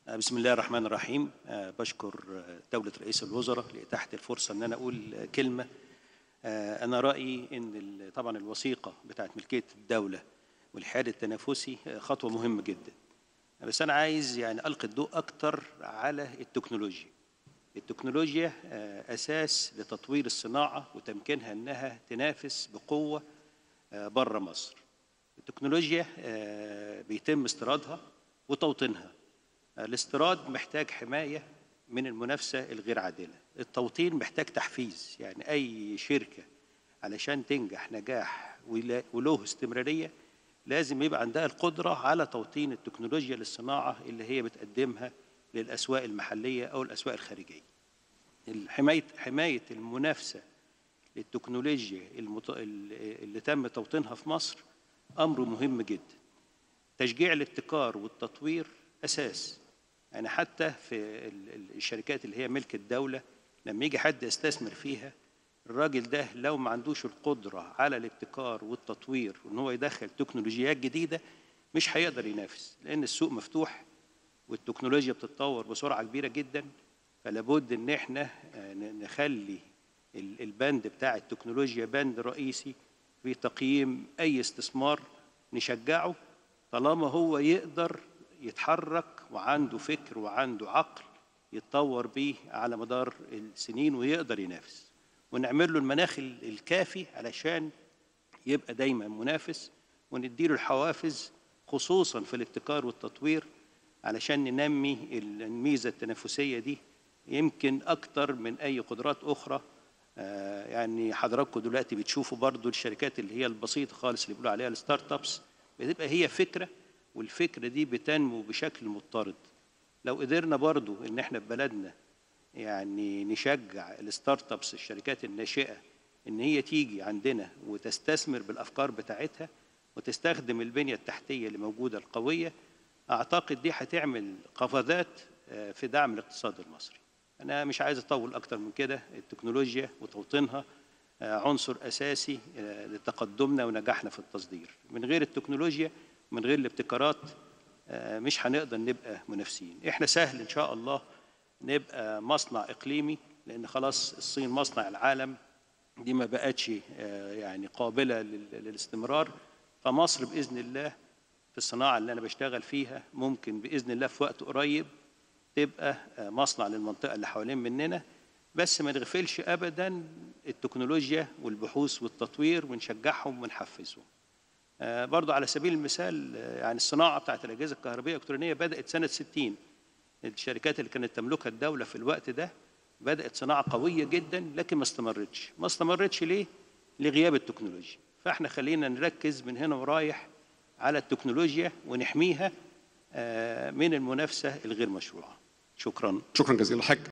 بسم الله الرحمن الرحيم آه، بشكر آه، دولة رئيس الوزراء لإتاحة الفرصة أن أنا أقول آه، كلمة آه، أنا رأيي أن ال- طبعا الوثيقة بتاعت ملكية الدولة والحاد التنافسي آه، خطوة مهمة جدا بس أنا عايز يعني ألقي الضوء أكتر على التكنولوجيا التكنولوجيا آه، أساس لتطوير الصناعة وتمكينها أنها تنافس بقوة بره مصر التكنولوجيا آه، بيتم استيرادها وتوطينها الاستيراد محتاج حماية من المنافسة الغير عادلة التوطين محتاج تحفيز يعني أي شركة علشان تنجح نجاح ولا- وله استمرارية لازم يبقى عندها القدرة على توطين التكنولوجيا للصناعة اللي هي بتقدمها للأسواق المحلية أو الأسواق الخارجية حماية حماية المنافسة للتكنولوجيا المط... اللي تم توطينها في مصر أمر مهم جدا تشجيع الابتكار والتطوير أساس يعني حتى في ال- ال- الشركات اللي هي ملك الدولة لما يجي حد يستثمر فيها الراجل ده لو ما عندوش القدرة على الابتكار والتطوير وان هو يدخل تكنولوجيات جديدة مش هيقدر ينافس لأن السوق مفتوح والتكنولوجيا بتتطور بسرعة كبيرة جدا فلا بد ان احنا آه، ن- نخلي ال- البند بتاع التكنولوجيا بند رئيسي في تقييم اي استثمار نشجعه طالما هو يقدر يتحرك وعنده فكر وعنده عقل يتطور بيه على مدار السنين ويقدر ينافس ونعمل له المناخ ال- الكافي علشان يبقى دايما منافس ونديله الحوافز خصوصا في الابتكار والتطوير علشان ننمي الميزه التنافسيه دي يمكن اكتر من اي قدرات اخرى آه، يعني حضراتكم دلوقتي بتشوفوا برضو الشركات اللي هي البسيطه خالص اللي بيقولوا عليها الستارت ابس بتبقى هي فكره والفكره دي بتنمو بشكل مضطرد لو قدرنا برضو ان احنا في بلدنا يعني نشجع الستارت ابس الشركات الناشئه ان هي تيجي عندنا وتستثمر بالافكار بتاعتها وتستخدم البنيه التحتيه اللي موجوده القويه اعتقد دي هتعمل قفزات آه، في دعم الاقتصاد المصري انا مش عايز اطول اكتر من كده التكنولوجيا وتوطينها آه، عنصر اساسي آه، لتقدمنا ونجاحنا في التصدير من غير التكنولوجيا من غير الابتكارات آه، مش هنقدر نبقى منافسين احنا سهل ان شاء الله نبقى مصنع اقليمي لان خلاص الصين مصنع العالم دي ما بقتش آه، يعني قابله لل- للاستمرار فمصر باذن الله في الصناعه اللي انا بشتغل فيها ممكن باذن الله في وقت قريب تبقى آه، مصنع للمنطقه اللي حوالين مننا بس ما نغفلش ابدا التكنولوجيا والبحوث والتطوير ونشجعهم ونحفزهم آه، برضو على سبيل المثال آه، يعني الصناعه بتاعت الاجهزه الكهربائيه الالكترونيه بدات سنه 60 الشركات اللي كانت تملكها الدوله في الوقت ده بدات صناعه قويه جدا لكن ما استمرتش ما استمرتش ليه لغياب التكنولوجيا فاحنا خلينا نركز من هنا ورايح على التكنولوجيا ونحميها آه، من المنافسه الغير مشروعه شكرا شكرا جزيلا حاج